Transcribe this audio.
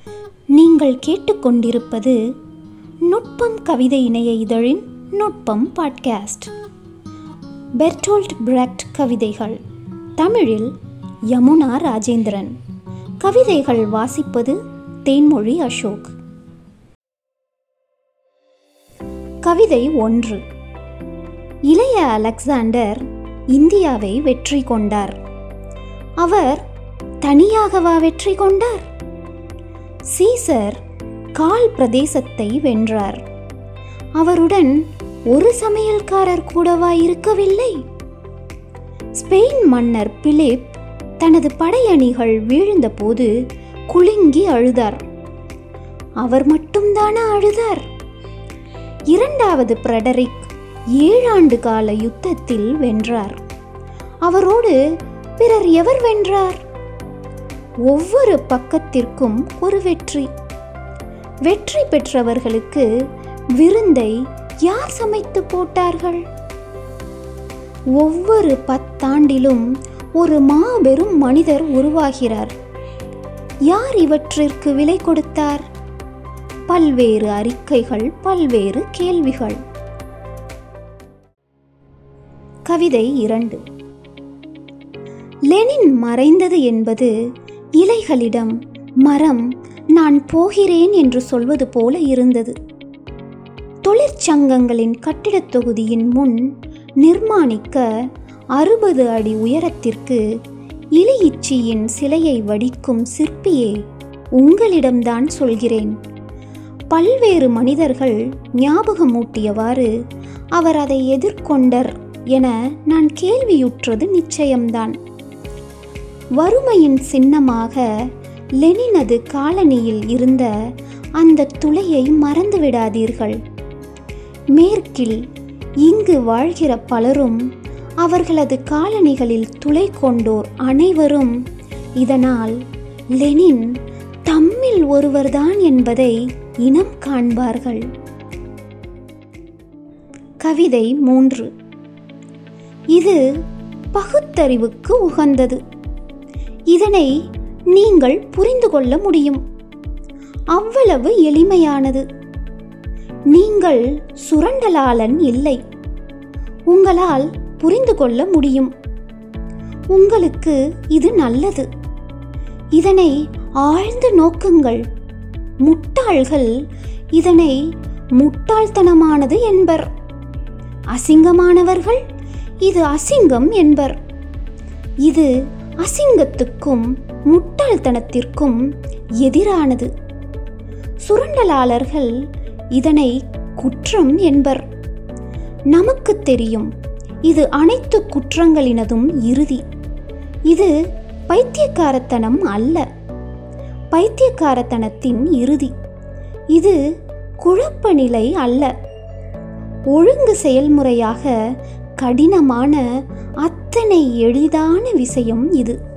நீங்கள் கேட்டுக்கொண்டிருப்பது நுட்பம் கவிதை இணைய இதழின் நுட்பம் பாட்காஸ்ட் பெர்டோல்ட் பிராக்ட் கவிதைகள் தமிழில் யமுனா ராஜேந்திரன் கவிதைகள் வாசிப்பது தேன்மொழி அசோக் கவிதை ஒன்று இளைய அலெக்சாண்டர் இந்தியாவை வெற்றி கொண்டார் அவர் தனியாகவா வெற்றி கொண்டார் சீசர் கால் பிரதேசத்தை வென்றார் அவருடன் ஒரு சமையல்காரர் கூடவா இருக்கவில்லை ஸ்பெயின் மன்னர் பிலிப் தனது படையணிகள் வீழ்ந்தபோது குலுங்கி அழுதார் அவர் மட்டும்தானா அழுதார் இரண்டாவது பிரடரிக் ஏழாண்டு கால யுத்தத்தில் வென்றார் அவரோடு பிறர் எவர் வென்றார் ஒவ்வொரு பக்கத்திற்கும் ஒரு வெற்றி வெற்றி பெற்றவர்களுக்கு விருந்தை யார் சமைத்து போட்டார்கள் ஒவ்வொரு பத்தாண்டிலும் ஒரு மாபெரும் மனிதர் உருவாகிறார் யார் இவற்றிற்கு விலை கொடுத்தார் பல்வேறு அறிக்கைகள் பல்வேறு கேள்விகள் கவிதை இரண்டு லெனின் மறைந்தது என்பது இலைகளிடம் மரம் நான் போகிறேன் என்று சொல்வது போல இருந்தது தொழிற்சங்கங்களின் கட்டிடத் தொகுதியின் முன் நிர்மாணிக்க அறுபது அடி உயரத்திற்கு இலியிச்சியின் சிலையை வடிக்கும் சிற்பியே உங்களிடம்தான் சொல்கிறேன் பல்வேறு மனிதர்கள் ஞாபகமூட்டியவாறு அவர் அதை எதிர்கொண்டர் என நான் கேள்வியுற்றது நிச்சயம்தான் வறுமையின் சின்னமாக லெனினது காலனியில் இருந்த அந்த துளையை மறந்துவிடாதீர்கள் மேற்கில் இங்கு வாழ்கிற பலரும் அவர்களது காலனிகளில் துளை கொண்டோர் அனைவரும் இதனால் லெனின் தம்மில் ஒருவர்தான் என்பதை இனம் காண்பார்கள் கவிதை மூன்று இது பகுத்தறிவுக்கு உகந்தது இதனை நீங்கள் புரிந்து கொள்ள முடியும் அவ்வளவு எளிமையானது நீங்கள் சுரண்டலாளன் இல்லை உங்களால் புரிந்து கொள்ள முடியும் உங்களுக்கு இது நல்லது இதனை ஆழ்ந்து நோக்குங்கள் முட்டாள்கள் இதனை முட்டாள்தனமானது என்பர் அசிங்கமானவர்கள் இது அசிங்கம் என்பர் இது அசிங்கத்துக்கும் முட்டாள்தனத்திற்கும் எதிரானது சுரண்டலாளர்கள் இதனை குற்றம் என்பர் நமக்கு தெரியும் இது அனைத்து குற்றங்களினதும் இறுதி இது பைத்தியக்காரத்தனம் அல்ல பைத்தியக்காரத்தனத்தின் இறுதி இது குழப்ப நிலை அல்ல ஒழுங்கு செயல்முறையாக கடினமான அத்தனை எளிதான விஷயம் இது